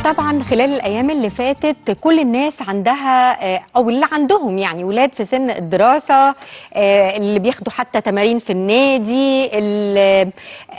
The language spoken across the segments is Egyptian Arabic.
طبعا خلال الايام اللي فاتت كل الناس عندها آه، او اللي عندهم يعني ولاد في سن الدراسه آه، اللي بياخدوا حتى تمارين في النادي ال-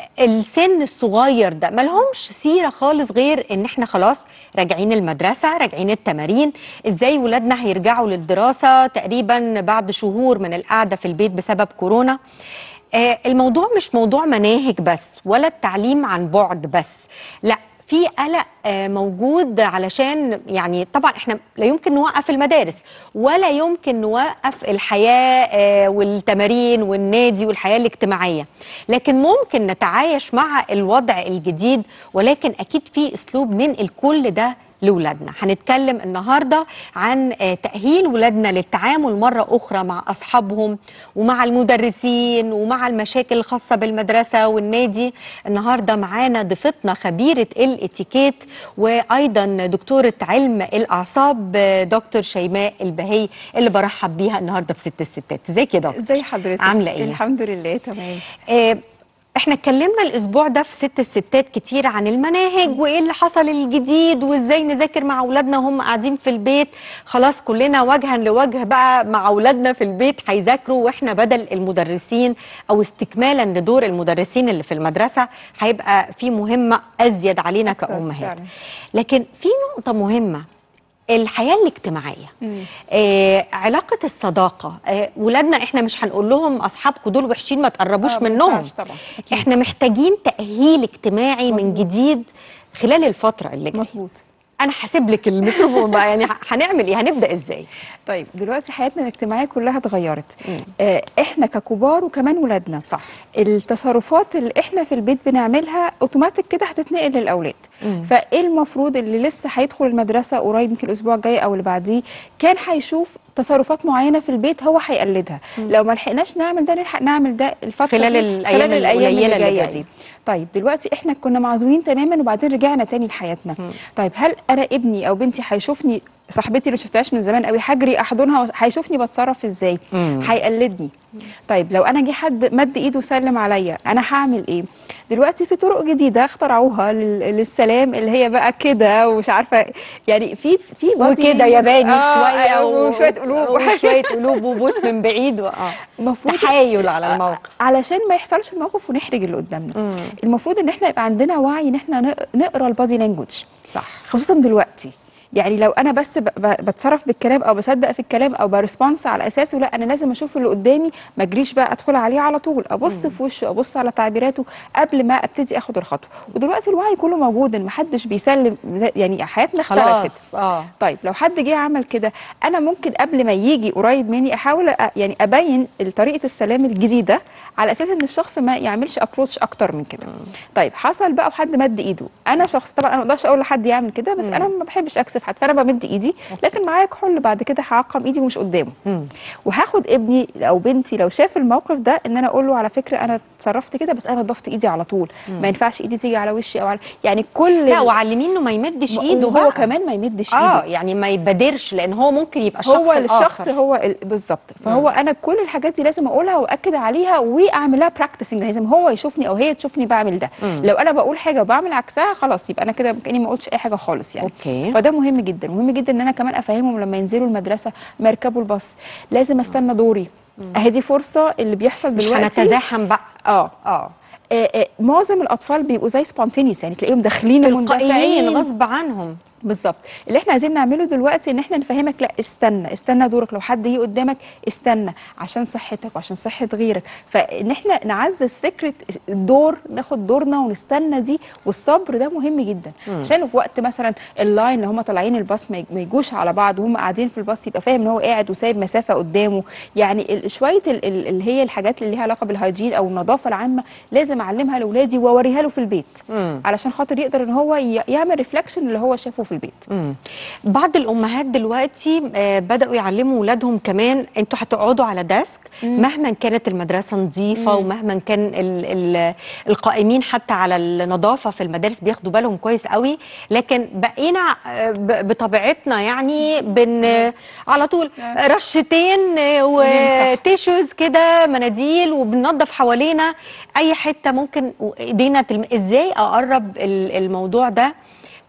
السن الصغير ده ملهمش سيره خالص غير ان احنا خلاص راجعين المدرسه راجعين التمارين ازاي ولادنا هيرجعوا للدراسه تقريبا بعد شهور من القعده في البيت بسبب كورونا آه، الموضوع مش موضوع مناهج بس ولا التعليم عن بعد بس لا في قلق آه، موجود علشان يعني طبعا احنا لا يمكن نوقف المدارس ولا يمكن نوقف الحياه آه، والتمارين والنادي والحياه الاجتماعيه لكن ممكن نتعايش مع الوضع الجديد ولكن اكيد في اسلوب ننقل كل ده لولادنا هنتكلم النهارده عن آه، تأهيل ولادنا للتعامل مرة أخرى مع أصحابهم ومع المدرسين ومع المشاكل الخاصة بالمدرسة والنادي النهارده معانا ضيفتنا خبيرة الاتيكيت وأيضا دكتورة علم الأعصاب آه، دكتور شيماء البهي اللي برحب بيها النهارده في ست الستات ازيك يا دكتور ازي حضرتك عاملة إيه؟ الحمد لله تمام آه، احنا اتكلمنا الاسبوع ده في ست الستات كتير عن المناهج وايه اللي حصل الجديد وازاي نذاكر مع اولادنا وهم قاعدين في البيت خلاص كلنا وجها لوجه بقى مع اولادنا في البيت هيذاكروا واحنا بدل المدرسين او استكمالا لدور المدرسين اللي في المدرسه هيبقى في مهمه ازيد علينا أكثر كامهات فعلا. لكن في نقطه مهمه الحياه الاجتماعيه مم. آه علاقه الصداقه آه ولادنا احنا مش هنقول لهم اصحابكم دول وحشين ما تقربوش آه، ما منهم ينفعش طبعا أكيد. احنا محتاجين تاهيل اجتماعي من مظبوط. جديد خلال الفتره اللي جايه مظبوط انا هسيب لك الميكروفون بقى يعني ه- هنعمل ايه هنبدا ازاي طيب دلوقتي حياتنا الاجتماعيه كلها اتغيرت آه احنا ككبار وكمان ولادنا صح التصرفات اللي احنا في البيت بنعملها اوتوماتيك كده هتتنقل للاولاد فايه المفروض اللي لسه هيدخل المدرسه قريب يمكن الاسبوع الجاي او اللي بعديه كان هيشوف تصرفات معينه في البيت هو هيقلدها لو ما لحقناش نعمل ده نلحق نعمل ده الفتره خلال دي الأيام خلال الايام القليلة اللي اللي جايه جاية. دي طيب دلوقتي احنا كنا معزولين تماما وبعدين رجعنا تاني لحياتنا طيب هل انا ابني او بنتي هيشوفني صاحبتي اللي شفتهاش من زمان قوي هجري احضنها وس- هيشوفني بتصرف ازاي هيقلدني طيب لو انا جه حد مد ايده وسلم عليا انا هعمل ايه دلوقتي في طرق جديده اخترعوها لل- للسلام اللي هي بقى كده ومش عارفه يعني في في body وكده ياباني آه، شويه آه، و- وشويه قلوب وشويه قلوب وبوس من بعيد و- اه المفروض تحايل على الموقف علشان ما يحصلش الموقف ونحرج اللي قدامنا المفروض ان احنا يبقى عندنا وعي ان احنا نق- نقرا البادي لانجوج صح خصوصا دلوقتي يعني لو انا بس ب- ب- بتصرف بالكلام او بصدق في الكلام او برسبونس على اساسه لا انا لازم اشوف اللي قدامي ما اجريش بقى ادخل عليه على طول ابص في وشه ابص على تعبيراته قبل ما ابتدي اخد الخطوه ودلوقتي الوعي كله موجود ان محدش بيسلم زي- يعني حياتنا اختلفت خلاص اه طيب لو حد جه عمل كده انا ممكن قبل ما يجي قريب مني احاول أ- يعني ابين طريقه السلام الجديده على اساس ان الشخص ما يعملش ابروتش اكتر من كده طيب حصل بقى وحد مد ايده انا شخص طبعا انا ما اقدرش اقول لحد يعمل كده بس انا ما بحبش اكسف حد فانا بمد ايدي لكن معايا كحول بعد كده هعقم ايدي ومش قدامه وهاخد ابني او بنتي لو شاف الموقف ده ان انا اقول له على فكره انا اتصرفت كده بس انا ضفت ايدي على طول ما ينفعش ايدي تيجي على وشي او على يعني كل لا وعلميه انه ما يمدش ايده هو بقى كمان ما يمدش اه ايده يعني ما يبادرش لان هو ممكن يبقى الشخص هو الشخص الآخر. هو ال- بالظبط فهو انا كل الحاجات دي لازم اقولها واكد عليها واعملها براكتسنج لازم هو يشوفني او هي تشوفني بعمل ده لو انا بقول حاجه وبعمل عكسها خلاص يبقى انا كده كاني ما قلتش اي حاجه خالص يعني أوكي. فده مهم جدا مهم جدا ان انا كمان افهمهم لما ينزلوا المدرسه ما يركبوا الباص لازم استنى دوري اهي دي فرصه اللي بيحصل مش دلوقتي هنتزاحم بقى اه اه آه، آه، معظم الاطفال بيبقوا زي سبونتينيس يعني تلاقيهم داخلين تلقائيين ومندفعين غصب عنهم بالظبط اللي احنا عايزين نعمله دلوقتي ان احنا نفهمك لا استنى استنى دورك لو حد يجي قدامك استنى عشان صحتك وعشان صحه غيرك فان احنا نعزز فكره الدور ناخد دورنا ونستنى دي والصبر ده مهم جدا عشان في وقت مثلا اللاين اللي هم طالعين الباص ما يج- ما يجوش على بعض وهم قاعدين في الباص يبقى فاهم ان هو قاعد وسايب مسافه قدامه يعني ال- شويه ال- ال- اللي هي الحاجات اللي ليها علاقه بالهايجين او النظافه العامه لازم اعلمها لاولادي واوريها له في البيت علشان خاطر يقدر ان هو ي- يعمل ريفلكشن اللي هو شافه في البيت مم. بعض الامهات دلوقتي آه، بداوا يعلموا اولادهم كمان انتوا هتقعدوا على ديسك مهما كانت المدرسه نظيفه ومهما كان ال ال القائمين حتى على النظافه في المدارس بياخدوا بالهم كويس قوي لكن بقينا آه، ب- بطبيعتنا يعني بن آه، على طول رشتين آه، ونمسح. وتيشوز كده مناديل وبننظف حوالينا اي حته ممكن ايدينا تلم... ازاي اقرب ال- الموضوع ده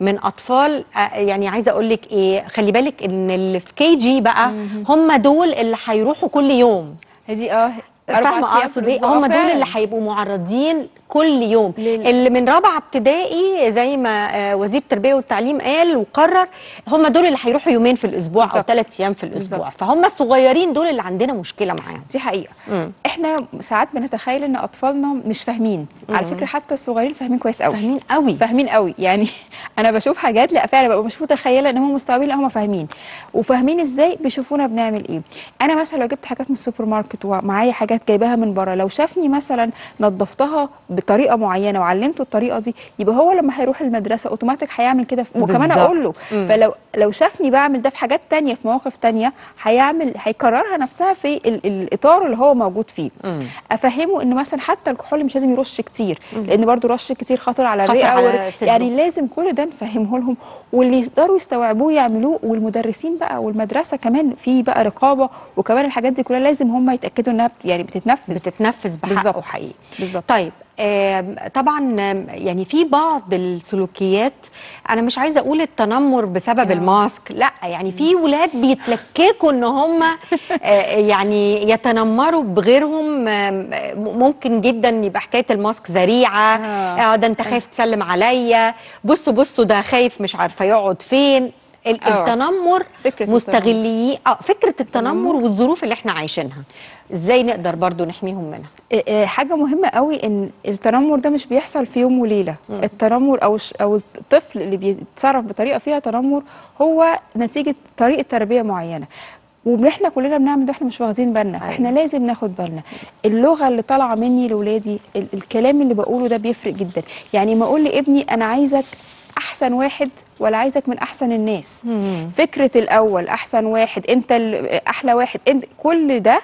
من اطفال آه، يعني عايزه اقول لك ايه خلي بالك ان اللي في كي جي بقى هم دول اللي هيروحوا كل يوم هذه اه أربع فاهمه أيام في اقصد ايه الأسبوع. هم دول فعلاً. اللي هيبقوا معرضين كل يوم لل- اللي من رابعه ابتدائي زي ما آه، وزير التربيه والتعليم قال وقرر هم دول اللي هيروحوا يومين في الاسبوع او بالظبط. ثلاث ايام في الاسبوع بالظبط. فهم الصغيرين دول اللي عندنا مشكله معاهم دي حقيقه مم. احنا ساعات بنتخيل ان اطفالنا مش فاهمين على فكره حتى الصغيرين فاهمين كويس قوي فاهمين قوي فاهمين قوي يعني انا بشوف حاجات لا فعلا ببقى مش متخيله ان هم مستوعبين لا هم فاهمين وفاهمين ازاي بيشوفونا بنعمل ايه انا مثلا لو جبت حاجات من السوبر ماركت ومعايا حاجات جايباها من بره لو شافني مثلا نظفتها بطريقه معينه وعلمته الطريقه دي يبقى هو لما هيروح المدرسه اوتوماتيك هيعمل كده وكمان بالظبط. اقول له مم. فلو لو شافني بعمل ده في حاجات تانية في مواقف تانية هيعمل هيكررها نفسها في ال الاطار اللي هو موجود فيه مم. افهمه ان مثلا حتى الكحول مش لازم يرش كتير لان برضو رش كتير خطر على خطر الرئه على والر- صدره. يعني لازم كل ده نفهمه لهم واللي يقدروا يستوعبوه يعملوه والمدرسين بقى والمدرسه كمان في بقى رقابه وكمان الحاجات دي كلها لازم هم يتاكدوا انها بت- يعني بتتنفذ بتتنفذ بحقه بالظبط. حقيقي بالظبط. طيب آم، طبعا آم، يعني في بعض السلوكيات انا مش عايزه اقول التنمر بسبب آه. الماسك لا يعني في ولاد بيتلككوا ان هم آه، يعني يتنمروا بغيرهم آم، ممكن جدا يبقى حكايه الماسك ذريعه آه. اه ده انت خايف تسلم عليا بصوا بصوا ده خايف مش عارفه يقعد فين ال- آه. التنمر فكرة مستغلي اه فكره التنمر والظروف اللي احنا عايشينها ازاي نقدر برضو نحميهم منها آه، آه، حاجه مهمه قوي ان التنمر ده مش بيحصل في يوم وليله التنمر او الش- او الطفل اللي بيتصرف بطريقه فيها تنمر هو نتيجه طريقه تربيه معينه واحنا كلنا بنعمل ده احنا مش واخدين بالنا أيوة. فاحنا لازم ناخد بالنا اللغه اللي طالعه مني لاولادي ال- الكلام اللي بقوله ده بيفرق جدا يعني ما اقول لابني انا عايزك احسن واحد ولا عايزك من احسن الناس فكره الاول احسن واحد انت ال- احلى واحد انت كل ده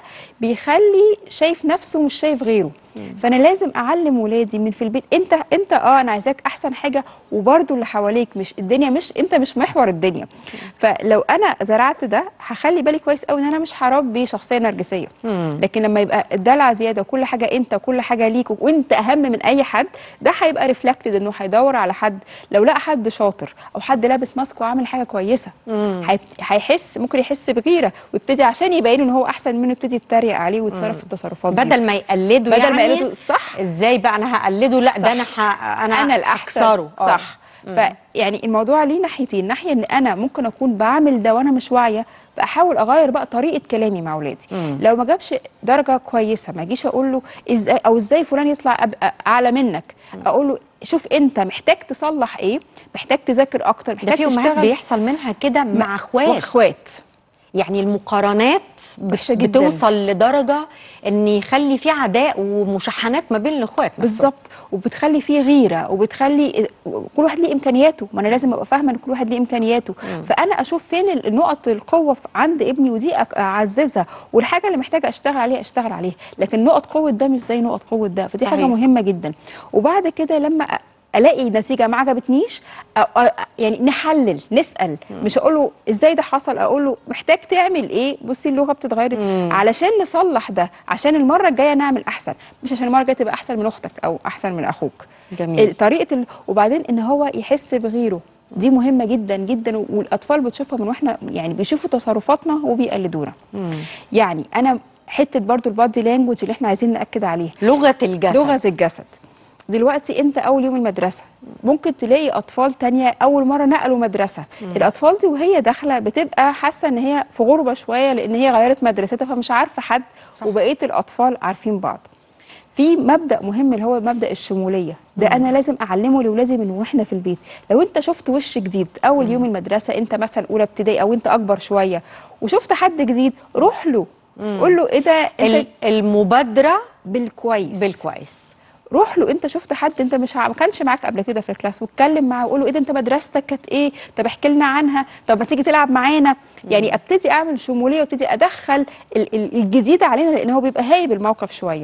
بيخلي شايف نفسه مش شايف غيره فانا لازم اعلم ولادي من في البيت انت انت اه انا عايزاك احسن حاجه وبرده اللي حواليك مش الدنيا مش انت مش محور الدنيا فلو انا زرعت ده هخلي بالي كويس قوي ان انا مش هربي شخصيه نرجسيه لكن لما يبقى الدلع زياده وكل حاجه انت وكل حاجه ليك وانت اهم من اي حد ده هيبقى ريفلكتد انه هيدور على حد لو لقى حد شاطر او حد لابس ماسك وعامل حاجه كويسه هي- هيحس ممكن يحس بغيره ويبتدي عشان يبين ان هو احسن منه يبتدي يتريق عليه ويتصرف في التصرفات دي. بدل ما يقلدوا بدل ما يعني يقلدوا صح ازاي بقى انا هقلده لا ده انا ح... انا انا الاحسن اكسره آه. صح فيعني الموضوع ليه ناحيتين ناحيه ان انا ممكن اكون بعمل ده وانا مش واعيه فاحاول اغير بقى طريقه كلامي مع اولادي لو ما جابش درجه كويسه ما اجيش اقول له ازاي او ازاي فلان يطلع أبقى اعلى منك اقول له شوف انت محتاج تصلح ايه محتاج تذاكر اكتر ده محتاج في امهات تشتغل بيحصل منها كده مع اخوات اخوات يعني المقارنات بت- وحشة جداً. بتوصل لدرجه ان يخلي في عداء ومشاحنات ما بين الاخوات نفسهم. بالظبط وبتخلي فيه غيره وبتخلي كل واحد ليه امكانياته ما انا لازم ابقى فاهمه ان كل واحد ليه امكانياته فانا اشوف فين ال- نقط القوه في- عند ابني ودي أك- اعززها والحاجه اللي محتاجه اشتغل عليها اشتغل عليها لكن نقط قوه ده مش زي نقط قوه ده فدي حاجه صحيح. مهمه جدا وبعد كده لما أ- الاقي نتيجه ما عجبتنيش أ- أ- يعني نحلل نسال مش اقول له ازاي ده حصل اقول له محتاج تعمل ايه بصي اللغه بتتغير علشان نصلح ده عشان المره الجايه نعمل احسن مش عشان المره الجايه تبقى احسن من اختك او احسن من اخوك جميل. طريقه ال... وبعدين ان هو يحس بغيره دي مهمه جدا جدا والاطفال بتشوفها من واحنا يعني بيشوفوا تصرفاتنا وبيقلدونا يعني انا حته برضو البادي لانجوج اللي احنا عايزين ناكد عليها لغه الجسد لغه الجسد دلوقتي انت اول يوم المدرسه ممكن تلاقي اطفال تانية اول مره نقلوا مدرسه الاطفال دي وهي داخله بتبقى حاسه ان هي في غربه شويه لان هي غيرت مدرستها فمش عارفه حد صح. وبقيه الاطفال عارفين بعض في مبدا مهم اللي هو مبدا الشموليه ده انا لازم اعلمه لاولادي من واحنا في البيت لو انت شفت وش جديد اول يوم المدرسه انت مثلا اولى ابتدائي او انت اكبر شويه وشفت حد جديد روح له قول له ايه ده انت ال- المبادره بالكويس بالكويس روح له انت شفت حد انت مش ع- ما كانش معاك قبل كده في الكلاس واتكلم معاه وقول له ايه ده انت مدرستك كانت ايه طب احكي لنا عنها طب ما تيجي تلعب معانا يعني ابتدي اعمل شموليه وابتدي ادخل ال- ال- الجديد علينا لان هو بيبقى هايب الموقف شويه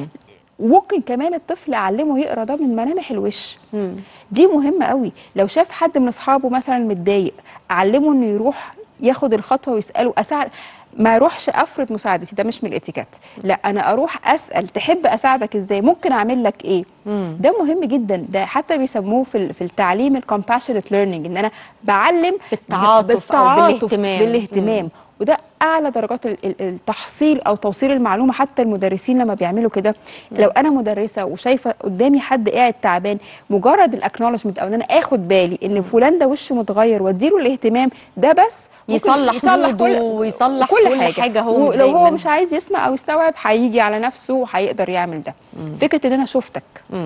وممكن كمان الطفل اعلمه يقرا ده من ملامح الوش دي مهمه قوي لو شاف حد من اصحابه مثلا متضايق اعلمه انه يروح ياخد الخطوه ويساله اساعد ما اروحش افرض مساعدتي ده مش من الاتيكيت لا انا اروح اسال تحب اساعدك ازاي ممكن اعمل لك ايه ده مهم جدا ده حتى بيسموه في ال- في التعليم الكومباشنت ليرنينج ان انا بعلم بالتعاطف أو بالاهتمام. بالاهتمام وده اعلى درجات ال- ال- التحصيل او توصيل المعلومه حتى المدرسين لما بيعملوا كده لو انا مدرسه وشايفه قدامي حد قاعد تعبان مجرد الاكنولجمنت او ان انا اخد بالي ان فلان ده وشه متغير واديله الاهتمام ده بس ممكن يصلح موده ويصلح كل حاجة هو ولو متضايق هو منها. مش عايز يسمع او يستوعب هيجي على نفسه وهيقدر يعمل ده فكره ان انا شفتك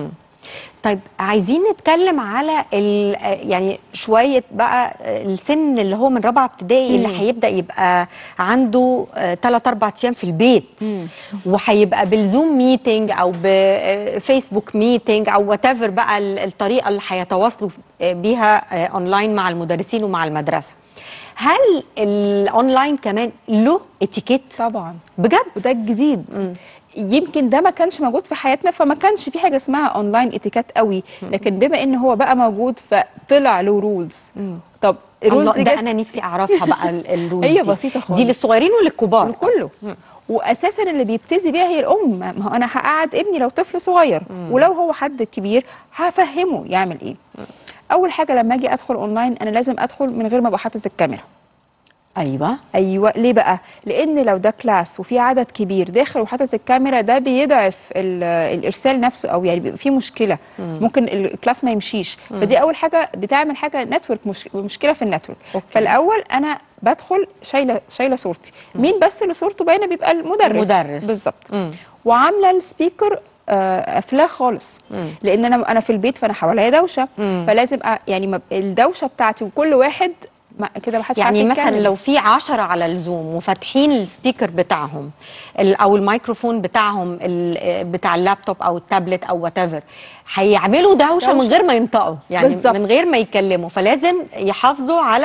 طيب عايزين نتكلم على ال- يعني شويه بقى السن اللي هو من رابعه ابتدائي اللي هيبدا يبقى عنده ثلاث اربع ايام في البيت وهيبقى بالزوم ميتنج او بفيسبوك ميتنج او وات بقى ال- الطريقه اللي هيتواصلوا بيها اونلاين مع المدرسين ومع المدرسه هل الاونلاين كمان له اتيكيت طبعا بجد وده الجديد يمكن ده ما كانش موجود في حياتنا فما كانش في حاجه اسمها اونلاين اتيكيت قوي لكن بما ان هو بقى موجود فطلع له رولز طب الرولز الله ده جت- انا نفسي اعرفها بقى ال- الرولز هي دي. بسيطة خالص. دي للصغيرين وللكبار لكله واساسا اللي بيبتدي بيها هي الام ما هو انا هقعد ابني لو طفل صغير ولو هو حد كبير هفهمه يعمل ايه اول حاجه لما اجي ادخل اونلاين انا لازم ادخل من غير ما ابقى حاطط الكاميرا ايوه ايوه ليه بقى لان لو ده كلاس وفي عدد كبير داخل وحاطط الكاميرا ده بيضعف ال- الارسال نفسه او يعني بيبقى في مشكله ممكن الكلاس ما يمشيش فدي اول حاجه بتعمل حاجه نتورك مش مشكله في النتورك أوكي. فالاول انا بدخل شايله شايله صورتي مين بس اللي صورته باينه بيبقى المدرس المدرس. بالظبط مم. وعامله السبيكر آه، قافلاه خالص لان انا انا في البيت فانا حواليا دوشه فلازم أ- يعني ما- الدوشه بتاعتي وكل واحد ما- كده ما حدش يعني عارف مثلا يتكلم. لو في عشرة على الزوم وفاتحين السبيكر بتاعهم ال- او الميكروفون بتاعهم ال- بتاع اللابتوب او التابلت او وات ايفر هيعملوا دوشه من دوشة. غير ما ينطقوا يعني بالظبط. من غير ما يتكلموا فلازم يحافظوا على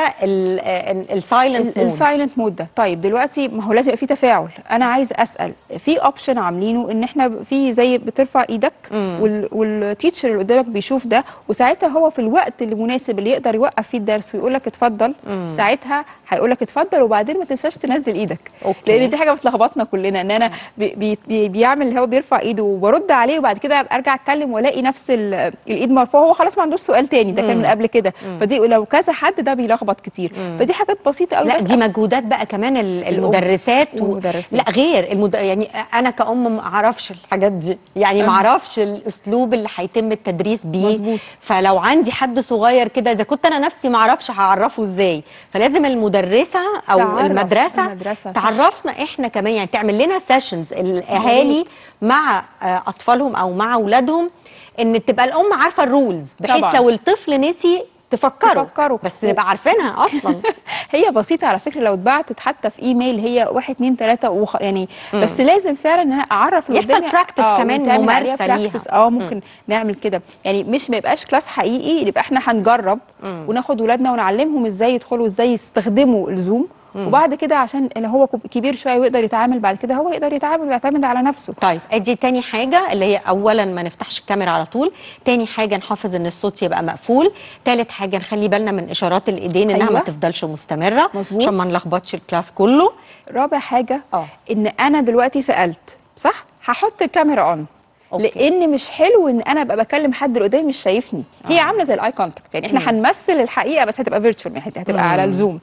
السايلنت مود السايلنت مود ده طيب دلوقتي ما هو لازم يبقى في تفاعل انا عايز اسال في اوبشن عاملينه ان احنا في زي بترفع ايدك وال والتيتشر اللي قدامك بيشوف ده وساعتها هو في الوقت اللي مناسب اللي يقدر يوقف فيه الدرس ويقول لك اتفضل ساعتها هيقول لك اتفضل وبعدين ما تنساش تنزل ايدك أوكي. لان دي حاجه بتلخبطنا كلنا ان انا بي بي بي بيعمل اللي هو بيرفع ايده وبرد عليه وبعد كده ارجع اتكلم والاقي نفس ال- الايد مرفوعه هو خلاص ما عندوش سؤال تاني ده كان من قبل كده فدي لو كذا حد ده بيلخبط كتير فدي حاجات بسيطه قوي لا بس دي مجهودات بقى كمان ال- المدرسات و... والمدرسين. لا غير المد... يعني انا كأم ما اعرفش الحاجات دي يعني ما اعرفش الاسلوب اللي هيتم التدريس بيه مظبوط. فلو عندي حد صغير كده اذا كنت انا نفسي ما اعرفش هعرفه ازاي فلازم المدرسه او تعرف المدرسه, المدرسة، صح. تعرفنا احنا كمان يعني تعمل لنا سيشنز الاهالي مع آه، اطفالهم او مع اولادهم ان تبقى الام عارفه الرولز بحيث طبعاً. لو الطفل نسي تفكروا تفكروا. بس نبقى عارفينها اصلا هي بسيطه على فكره لو اتبعتت حتى في ايميل هي واحد اتنين تلاته وخ... يعني بس لازم فعلا ان انا اعرف اللي يحصل قدامي- practice كمان، ونتعمل عليها ممارسة ليها. practice. اه ممكن نعمل كده يعني مش ما يبقاش كلاس حقيقي يبقى احنا هنجرب وناخد ولادنا ونعلمهم ازاي يدخلوا ازاي يستخدموا الزوم وبعد كده عشان اللي هو كب- كبير شويه ويقدر يتعامل بعد كده هو يقدر يتعامل ويعتمد على نفسه طيب ادي تاني حاجة اللي هي اولا ما نفتحش الكاميرا على طول تاني حاجة نحافظ ان الصوت يبقى مقفول تالت حاجة نخلي بالنا من اشارات الايدين انها أيوة. ما تفضلش مستمرة مظبوط. عشان ما نلخبطش الكلاس كله رابع حاجه آه. ان انا دلوقتي سالت صح هحط الكاميرا اون أوكي. لان مش حلو ان انا ابقى بكلم حد اللي قدامي مش شايفني هي عامله زي الاي كونتاكت يعني احنا هنمثل الحقيقه بس هتبقى فيرتشوال يعني هتبقى على الزوم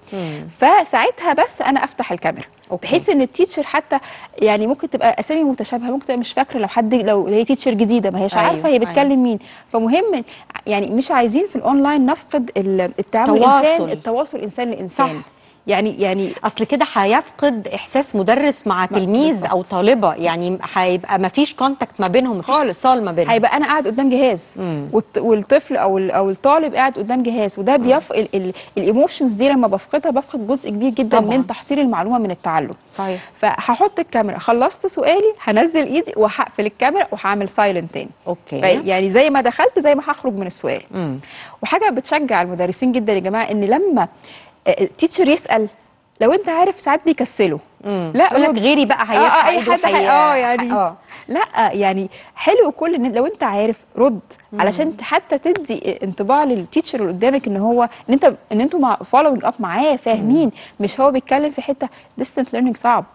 فساعتها بس انا افتح الكاميرا أوكي. بحيث ان التيتشر حتى يعني ممكن تبقى اسامي متشابهه ممكن تبقى مش فاكره لو حد لو هي تيتشر جديده ما هيش أيوة، عارفه هي بتكلم مين فمهم يعني مش عايزين في الاونلاين نفقد ال- التعامل تواصل. الانسان التواصل انسان لانسان صح. يعني يعني اصل كده هيفقد احساس مدرس مع تلميذ او طالبه يعني هيبقى ما فيش كونتاكت ما بينهم ما فيش خالص اتصال ما بينهم هيبقى انا قاعد قدام جهاز والط- والطفل او ال- او الطالب قاعد قدام جهاز وده بيف الايموشنز دي لما بفقدها بفقد جزء كبير جدا طبعاً. من تحصيل المعلومه من التعلم صحيح فهحط الكاميرا خلصت سؤالي هنزل ايدي وهقفل الكاميرا وهعمل سايلنت تاني اوكي في- يعني زي ما دخلت زي ما هخرج من السؤال وحاجه بتشجع المدرسين جدا يا جماعه ان لما التيتشر يسال لو انت عارف ساعات بيكسلوا لا يقول لك هو- غيري بقى آه، آه، هيرفع أي ايده حد هي- وهي- اه يعني اه لا يعني حلو كل ان لو انت عارف رد علشان حتى تدي انطباع للتيتشر اللي قدامك ان هو ان انت ان انتوا مع فولوينج اب معاه فاهمين مش هو بيتكلم في حته ديستنت ليرنينج صعب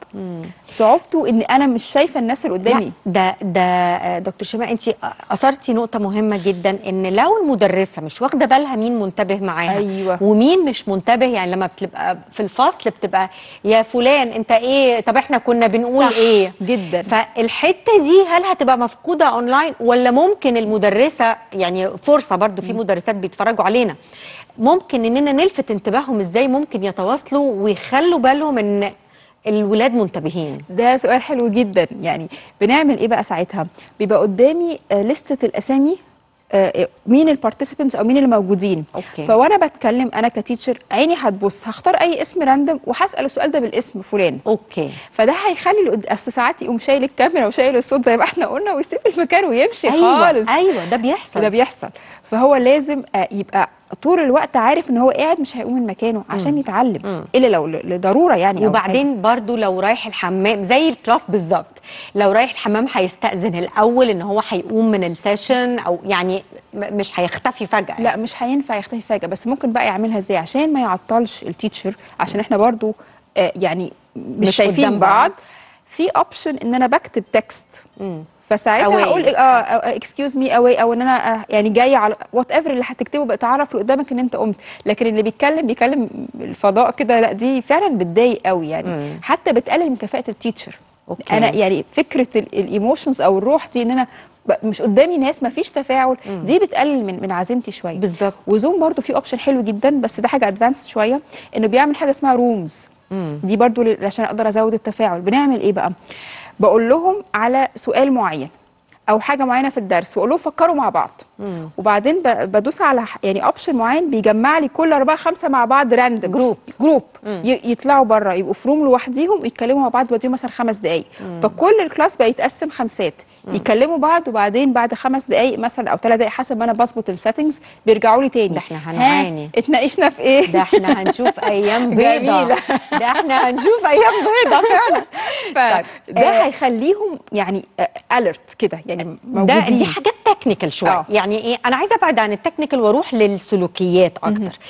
صعوبته ان انا مش شايفه الناس اللي لا قدامي ده ده آه، دكتور شيماء انت اثرتي نقطه مهمه جدا ان لو المدرسه مش واخده بالها مين منتبه معاها أيوة. ومين مش منتبه يعني لما بتبقى في الفصل بتبقى يا فلان انت ايه طب احنا كنا بنقول صح، ايه جدا. فالحته دي هل هتبقى مفقوده اونلاين ولا ممكن المدرسه يعني فرصه برضو في مدرسات بيتفرجوا علينا ممكن اننا نلفت انتباههم ازاي ممكن يتواصلوا ويخلوا بالهم ان الولاد منتبهين ده سؤال حلو جدا يعني بنعمل ايه بقى ساعتها بيبقى قدامي آه، لستة الاسامي آه، مين البارتيسيبنتس او مين اللي موجودين أوكي. فوانا بتكلم انا كتيتشر عيني هتبص هختار اي اسم راندوم وهسال السؤال ده بالاسم فلان اوكي فده هيخلي اللي قد- اصل ساعات يقوم شايل الكاميرا وشايل الصوت زي ما احنا قلنا ويسيب المكان ويمشي ايوه خالص ايوه ده بيحصل ده بيحصل فهو لازم آه، يبقى طول الوقت عارف ان هو قاعد مش هيقوم من مكانه عشان يتعلم الا لو ل- لضروره يعني أو حاجة. وبعدين برضو لو رايح الحمام زي الكلاس بالظبط لو رايح الحمام هيستأذن الأول إن هو هيقوم من السيشن أو يعني م- مش هيختفي فجأة لا مش هينفع يختفي فجأة بس ممكن بقى يعملها ازاي عشان ما يعطلش التيتشر عشان احنا برضو آه يعني مش, مش شايفين قدام بعض بعض. في اوبشن ان انا بكتب تكست فساعتها Away. هقول اه اكسكيوز مي اواي او ان انا آه، يعني جاي على وات ايفر اللي هتكتبه بقى تعرف اللي قدامك ان انت قمت لكن اللي بيتكلم بيتكلم الفضاء كده لا دي فعلا بتضايق قوي يعني حتى بتقلل من كفاءه التيتشر أوكي. انا يعني فكره الايموشنز او الروح دي ان انا ب- مش قدامي ناس ما فيش تفاعل دي بتقلل من من عزيمتي شويه بالظبط. وزوم برضو في اوبشن حلو جدا بس ده حاجه ادفانس شويه انه بيعمل حاجه اسمها رومز دي برضو ل- عشان اقدر ازود التفاعل بنعمل ايه بقى بقول لهم على سؤال معين او حاجه معينه في الدرس واقول لهم فكروا مع بعض وبعدين ب- بدوس على ح- يعني اوبشن معين بيجمع لي كل اربعه خمسه مع بعض راندم جروب. جروب ي- يطلعوا بره يبقوا في روم لوحديهم يتكلموا مع بعض بديهم مثلا خمس دقائق فكل الكلاس بقى يتقسم خمسات يكلموا بعض وبعدين بعد خمس دقائق مثلا او ثلاث دقائق حسب ما انا بظبط السيتنجز بيرجعوا لي تاني ده إحنا ها، هنعاني. اتناقشنا في ايه ده احنا هنشوف أيام بيضة جميلة. ده احنا هنشوف أيام بيضة فعلا طيب، فده آه، هيخليهم يعني الرت كده يعني ده موجودين دي حاجات تكنيكال شويه آه. يعني ايه انا عايزه ابعد عن التكنيكال واروح للسلوكيات اكتر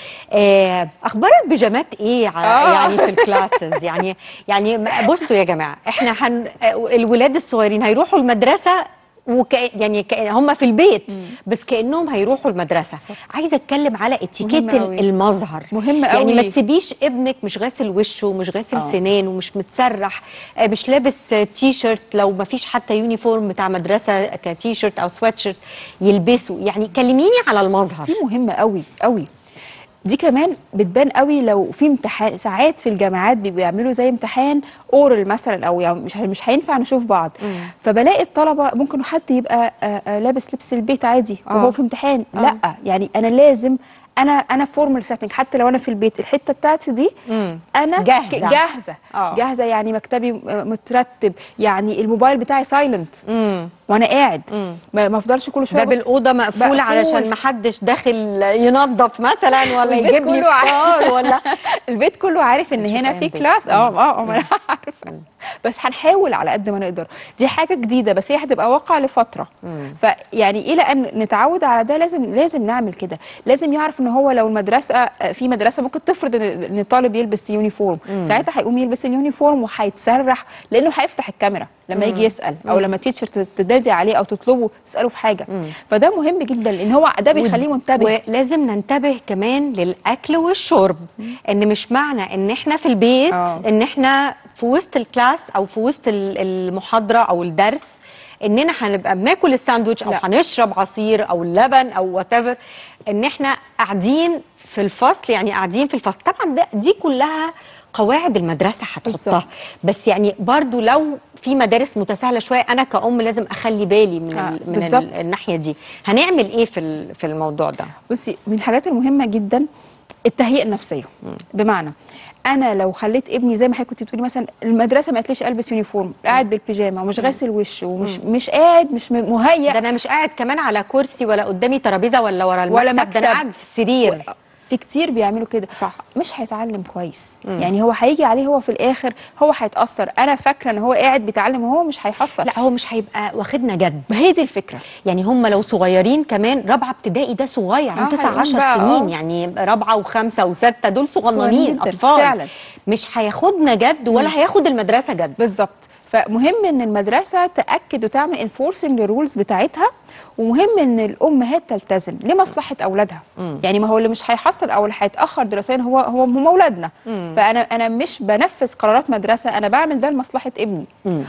آه اخبار البيجامات ايه ع- آه. يعني في الكلاسز يعني يعني بصوا يا جماعه احنا هن آه، الولاد الصغيرين هيروحوا المدرسه وك يعني كأن هم في البيت بس كانهم هيروحوا المدرسه عايزه اتكلم على اتيكيت مهم أوي. المظهر مهم يعني ما أوي. تسيبيش ابنك مش غاسل وشه ومش غاسل آه. سنانه ومش متسرح آه، مش لابس آه، تي شيرت لو ما فيش حتى يونيفورم بتاع مدرسه كتي شيرت او سويت شيرت يلبسه يعني كلميني على المظهر دي مهمه قوي قوي دي كمان بتبان قوي لو في امتحان ساعات في الجامعات بيبقوا بيعملوا زي امتحان اورال مثلا او يعني مش مش هينفع نشوف بعض فبلاقي الطلبه ممكن حد يبقى آه، آه، لابس لبس البيت عادي آه. وهو في امتحان لا يعني انا لازم انا انا فورمال سيتنج حتى لو انا في البيت الحته بتاعتي دي انا جاهزة. ك- جاهزه آه. جاهزه يعني مكتبي م- مترتب يعني الموبايل بتاعي سايلنت وانا قاعد ما ما افضلش كل شويه باب أبص. الاوضه مقفول, مقفول. علشان ما حدش داخل ينظف مثلا ولا البيت يجيب لي كله عارف. فطار ولا البيت كله عارف ان هنشوف هنا أيام في بيت. كلاس اه اه اه ما انا عارفه بس هنحاول على قد ما نقدر دي حاجه جديده بس هي هتبقى واقع لفتره فيعني الى ان نتعود على ده لازم لازم نعمل كده لازم يعرف ان هو لو المدرسه آه، في مدرسه ممكن تفرض ان إن الطالب يلبس يونيفورم ساعتها هيقوم يلبس اليونيفورم وهيتسرح لانه هيفتح الكاميرا لما يجي يسال او لما تيتشر تدادي عليه او تطلبه تساله في حاجه فده مهم جدا لان هو ده بيخليه منتبه ولازم ننتبه كمان للاكل والشرب ان مش معنى ان احنا في البيت آه. ان احنا في وسط الكلاس او في وسط ال- المحاضره او الدرس اننا هنبقى بناكل الساندوتش او لا. هنشرب عصير او اللبن او وات ان احنا قاعدين في الفصل يعني قاعدين في الفصل طبعا ده دي كلها قواعد المدرسه هتحطها بالظبط. بس يعني برضو لو في مدارس متساهله شويه انا كأم لازم اخلي بالي من آه، ال من بالظبط. ال الناحيه دي هنعمل ايه في ال- في الموضوع ده بصي من الحاجات المهمه جدا التهيئه النفسيه بمعنى انا لو خليت ابني زي ما حضرتك كنت بتقولي مثلا المدرسه ما قالتليش البس يونيفورم قاعد بالبيجامه ومش غاسل وشه ومش مش قاعد مش م- مهيأ ده انا مش قاعد كمان على كرسي ولا قدامي ترابيزه ولا ورا المكتب ولا ده مكتب. انا قاعد في السرير في كتير بيعملوا كده صح. مش هيتعلم كويس يعني هو هيجي عليه هو في الاخر هو هيتاثر انا فاكره ان هو قاعد بيتعلم وهو مش هيحصل لا هو مش هيبقى واخدنا جد ما هي دي الفكره يعني هم لو صغيرين كمان رابعه ابتدائي ده صغير عن آه، 9 هيقوم 10 بقى، سنين آه. يعني رابعه وخمسه وسته دول صغيرين صغننين جداً، اطفال فعلاً. مش هياخدنا جد ولا هياخد المدرسه جد بالظبط فمهم ان المدرسه تاكد وتعمل انفورسنج للرولز بتاعتها ومهم ان الامهات تلتزم لمصلحه اولادها يعني ما هو اللي مش هيحصل او اللي هيتاخر دراسيا هو هو هم اولادنا فانا انا مش بنفذ قرارات مدرسه انا بعمل ده لمصلحه ابني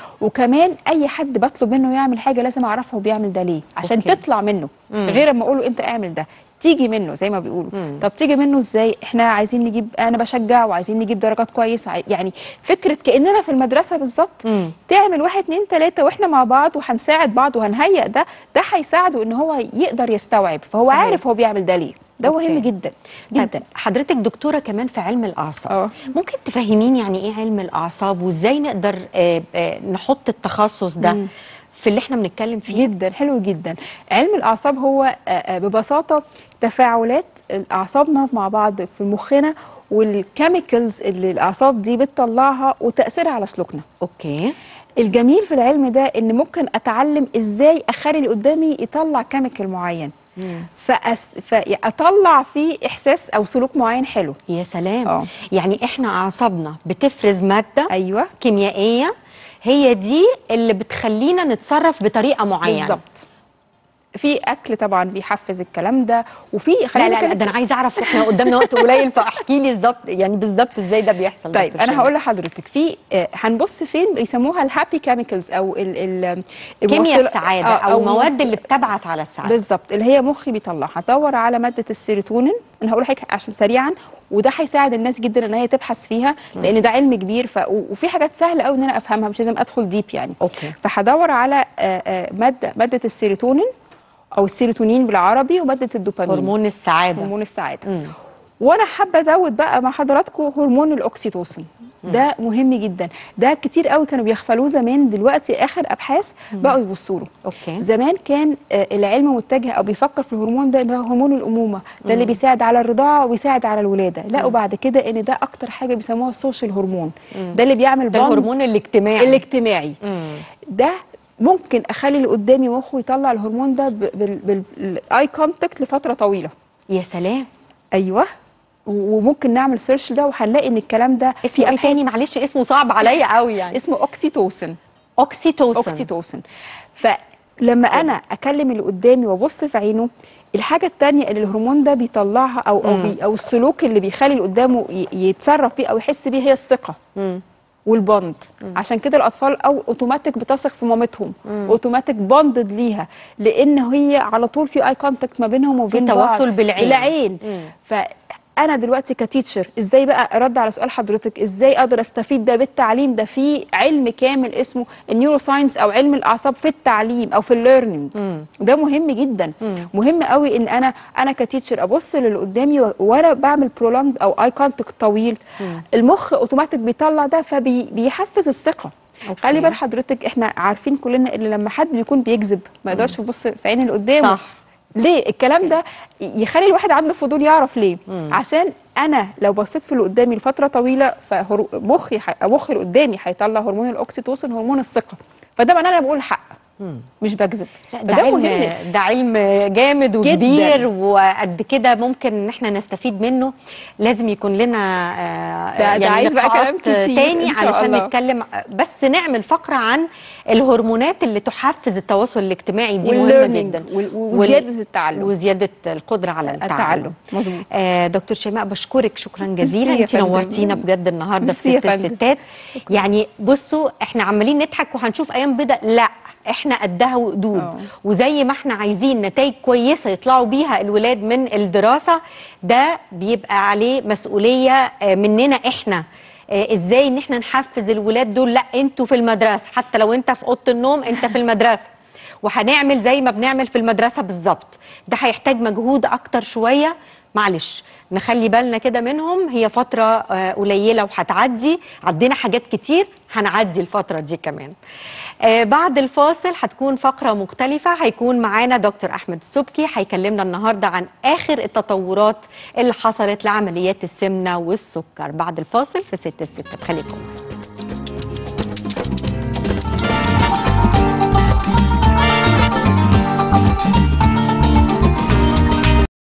وكمان اي حد بطلب منه يعمل حاجه لازم اعرفه هو بيعمل ده ليه عشان أوكي. تطلع منه غير اما اقول له انت اعمل ده تيجي منه زي ما بيقولوا طب تيجي منه ازاي احنا عايزين نجيب انا بشجع وعايزين نجيب درجات كويسه عاي- يعني فكره كاننا في المدرسه بالظبط تعمل واحد اتنين تلاته واحنا مع بعض وهنساعد بعض وهنهيئ ده ده هيساعده ان هو يقدر يستوعب فهو صحيح. عارف هو بيعمل ده ليه ده أوكي. مهم جدا طيب جدا حضرتك دكتوره كمان في علم الاعصاب آه. ممكن تفهميني يعني ايه علم الاعصاب وازاي نقدر آه، آه، نحط التخصص ده في اللي احنا بنتكلم فيه جدا حلو جدا علم الاعصاب هو آه، آه، ببساطه تفاعلات اعصابنا مع بعض في مخنا والكيميكالز اللي الاعصاب دي بتطلعها وتاثيرها على سلوكنا اوكي الجميل في العلم ده ان ممكن اتعلم ازاي اخلي اللي قدامي يطلع كيميكال معين فأس... فاطلع فيه احساس او سلوك معين حلو يا سلام آه. يعني احنا اعصابنا بتفرز ماده ايوه كيميائيه هي دي اللي بتخلينا نتصرف بطريقه معينه بالظبط في اكل طبعا بيحفز الكلام ده وفي لا خلينا لا لا كده- ده انا عايزه اعرف احنا قدامنا وقت قليل فاحكي لي بالظبط يعني بالظبط ازاي ده بيحصل طيب دكتور انا شيماء. هقول لحضرتك في آه، هنبص فين بيسموها الهابي كيميكالز او ال ال كيمياء الموصل- السعاده آه، او المواد موصل- اللي بتبعت على السعاده بالظبط اللي هي مخي بيطلعها هدور على ماده السيروتونين انا هقول حاجه عشان سريعا وده هيساعد الناس جدا ان هي تبحث فيها لان ده علم كبير ف... و- وفي حاجات سهله قوي ان انا افهمها مش لازم ادخل ديب يعني أوكي. فهدور على آه، آه، ماده ماده السيروتونين او السيروتونين بالعربي وماده الدوبامين هرمون السعاده هرمون السعاده وانا حابه ازود بقى مع حضراتكم هرمون الاكسيتوسين ده مهم جدا ده كتير قوي كانوا بيغفلوه زمان دلوقتي اخر ابحاث بقوا يبصوا له أوكي. زمان كان آه، العلم متجه او بيفكر في الهرمون ده ان هو هرمون الامومه ده اللي بيساعد على الرضاعه وبيساعد على الولاده لقوا بعد كده ان ده اكتر حاجه بيسموها السوشيال هرمون ده اللي بيعمل ده bond الهرمون الاجتماعي الاجتماعي ده ممكن اخلي اللي قدامي مخه يطلع الهرمون ده بالاي كونتاكت لفتره طويله يا سلام ايوه و- وممكن نعمل سيرش ده وهنلاقي ان الكلام ده اسمه ايه أبحاث- تاني معلش اسمه صعب عليا قوي يعني اسمه اوكسيتوسن اوكسيتوسن اوكسيتوسن فلما انا اكلم اللي قدامي وابص في عينه الحاجه التانية اللي الهرمون ده بيطلعها او او, بي او السلوك اللي بيخلي اللي قدامه ي- يتصرف بيه او يحس بيه هي الثقه والبوند عشان كده الاطفال او اوتوماتيك بتثق في مامتهم اوتوماتيك بوندد ليها لان هي على طول في اي كونتاكت ما بينهم وبين بعض تواصل بالعين. بالعين فانا دلوقتي كتيتشر ازاي بقى ارد على سؤال حضرتك ازاي اقدر استفيد ده بالتعليم ده في علم كامل اسمه النيورو ساينس او علم الاعصاب في التعليم او في الليرنينج ده مهم جدا مهم قوي ان انا انا كتيتشر ابص للي قدامي و- وانا بعمل برولونج او اي كونتاكت طويل المخ اوتوماتيك بيطلع ده فبيحفز الثقه أوكي. خلي بال حضرتك احنا عارفين كلنا ان لما حد بيكون بيكذب ما يقدرش يبص في عين اللي قدامه صح. ليه الكلام ده يخلي الواحد عنده فضول يعرف ليه عشان انا لو بصيت في اللي قدامي لفتره طويله فمخي ح- مخي اللي قدامي هيطلع هرمون الاكسيتوسين هرمون الثقه فده معناه انا بقول الحق مش بكذب لا ده فده علم مهم ده علم جامد وكبير وقد كده ممكن ان احنا نستفيد منه لازم يكون لنا آه، ده- ده عايز بقى لقاءات كلام كتير تاني إن شاء علشان الله. نتكلم بس نعمل فقره عن الهرمونات اللي تحفز التواصل الاجتماعي دي مهمه والlearning جدا وال- وال- وزيادة التعلم. وزياده القدره على التعلم, التعلم مظبوط آه دكتور شيماء بشكرك شكرا جزيلا ميرسي يا انت فندم. نورتينا بجد النهارده في ميرسي يا ست فندم. الستات يعني بصوا احنا عمالين نضحك وهنشوف ايام بيضة لا احنا قدها وقدود آه. وزي ما احنا عايزين نتائج كويسه يطلعوا بيها الولاد من الدراسه ده بيبقى عليه مسؤوليه آه، مننا احنا آه، ازاي ان احنا نحفز الولاد دول لا انتوا في المدرسه حتى لو انت في اوضه النوم انت في المدرسه وهنعمل زي ما بنعمل في المدرسه بالظبط ده هيحتاج مجهود اكتر شويه معلش نخلي بالنا كده منهم هي فترة آه، قليلة وهتعدي عدينا حاجات كتير هنعدي الفترة دي كمان آه، بعد الفاصل هتكون فقرة مختلفة هيكون معانا دكتور أحمد السبكي هيكلمنا النهاردة عن آخر التطورات اللي حصلت لعمليات السمنة والسكر بعد الفاصل في ست الستة خليكم